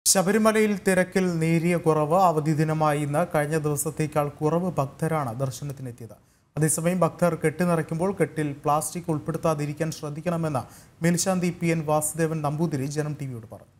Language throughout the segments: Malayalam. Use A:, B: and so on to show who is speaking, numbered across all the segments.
A: ശബരിമലയിൽ തിരക്കിൽ നേരിയ കുറവ് അവധി ദിനമായി ഇന്ന് കഴിഞ്ഞ ദിവസത്തേക്കാൾ കുറവ് ഭക്തരാണ് ദർശനത്തിനെത്തിയത് അതേസമയം ഭക്തർ കെട്ടിനിറയ്ക്കുമ്പോൾ കെട്ടിൽ പ്ലാസ്റ്റിക് ഉൾപ്പെടുത്താതിരിക്കാൻ ശ്രദ്ധിക്കണമെന്ന് മേൽശാന്തി പി എൻ വാസുദേവൻ നമ്പൂതിരി ജനം ടി വിയോട് പറഞ്ഞു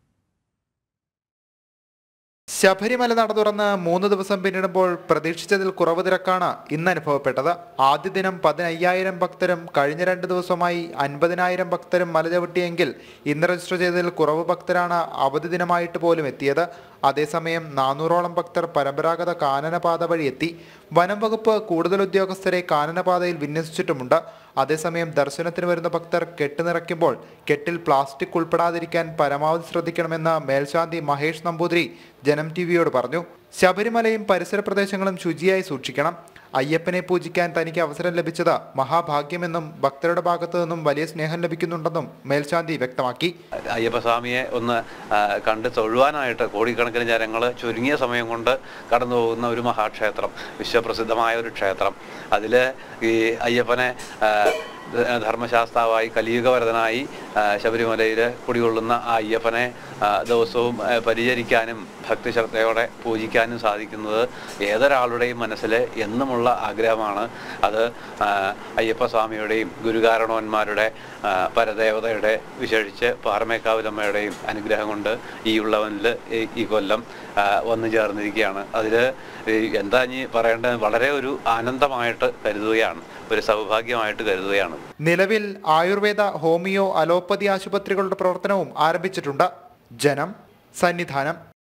B: ശബരിമല നട തുറന്ന് മൂന്ന് ദിവസം പിന്നിടുമ്പോൾ പ്രതീക്ഷിച്ചതിൽ കുറവ് തിരക്കാണ് ഇന്ന് അനുഭവപ്പെട്ടത് ആദ്യ ദിനം പതിനയ്യായിരം ഭക്തരും കഴിഞ്ഞ രണ്ട് ദിവസമായി അൻപതിനായിരം ഭക്തരും മല ചവിട്ടിയെങ്കിൽ ഇന്ന് രജിസ്റ്റർ ചെയ്തതിൽ കുറവ് ഭക്തരാണ് അവധി ദിനമായിട്ട് പോലും എത്തിയത് അതേസമയം നാനൂറോളം ഭക്തർ പരമ്പരാഗത കാനനപാത വഴി എത്തി വനം വകുപ്പ് കൂടുതൽ ഉദ്യോഗസ്ഥരെ കാനനപാതയിൽ വിന്യസിച്ചിട്ടുമുണ്ട് അതേസമയം ദർശനത്തിന് വരുന്ന ഭക്തർ കെട്ടുനിറയ്ക്കുമ്പോൾ കെട്ടിൽ പ്ലാസ്റ്റിക് ഉൾപ്പെടാതിരിക്കാൻ പരമാവധി ശ്രദ്ധിക്കണമെന്ന് മേൽശാന്തി മഹേഷ് നമ്പൂതിരി ജനം ടി വിയോട് പറഞ്ഞു ശബരിമലയും പരിസര പ്രദേശങ്ങളും ശുചിയായി സൂക്ഷിക്കണം അയ്യപ്പനെ പൂജിക്കാൻ തനിക്ക് അവസരം ലഭിച്ചത് മഹാഭാഗ്യമെന്നും ഭക്തരുടെ ഭാഗത്തു നിന്നും വലിയ സ്നേഹം ലഭിക്കുന്നുണ്ടെന്നും മേൽശാന്തി വ്യക്തമാക്കി
C: അയ്യപ്പസ്വാമിയെ ഒന്ന് ആ, കണ്ട് തൊഴുവാനായിട്ട് കോടിക്കണക്കിന് ജനങ്ങൾ ചുരുങ്ങിയ സമയം കൊണ്ട് കടന്നു പോകുന്ന ഒരു മഹാക്ഷേത്രം വിശ്വപ്രസിദ്ധമായ ഒരു ക്ഷേത്രം അതിൽ ഈ അയ്യപ്പനെ ആ, ധ- ധർമ്മശാസ്താവായി കലിയുഗവരതനായി ശബരിമലയിൽ കുടികൊള്ളുന്ന ആ അയ്യപ്പനെ ആ, ദിവസവും ആ, പരിചരിക്കാനും ഭക്തിശ്രദ്ധയോടെ പൂജിക്കാനും സാധിക്കുന്നത് ഏതൊരാളുടെയും മനസ്സിൽ എന്നുമുള്ള ആഗ്രഹമാണ് അത് ആ, അയ്യപ്പസ്വാമിയുടെയും ഗുരുകാരണവന്മാരുടെ ആ, പരദേവതയുടെ വിശേഷിച്ച് പാറമേക്കാവിലമ്മയുടെയും അനുഗ്രഹം കൊണ്ട് ഈ ഉള്ളവനിൽ ഈ- ഈ കൊല്ലം ആ, വന്നു ചേർന്നിരിക്കുകയാണ് അതിൽ എന്താ ഇനി പറയേണ്ടത് വളരെ ഒരു ആനന്ദമായിട്ട് കരുതുകയാണ് ഒരു സൗഭാഗ്യമായിട്ട് കരുതുകയാണ്
B: നിലവിൽ ആയുർവേദ ഹോമിയോ അലോപ്പതി ആശുപത്രികളുടെ പ്രവർത്തനവും ആരംഭിച്ചിട്ടുണ്ട് ജനം സന്നിധാനം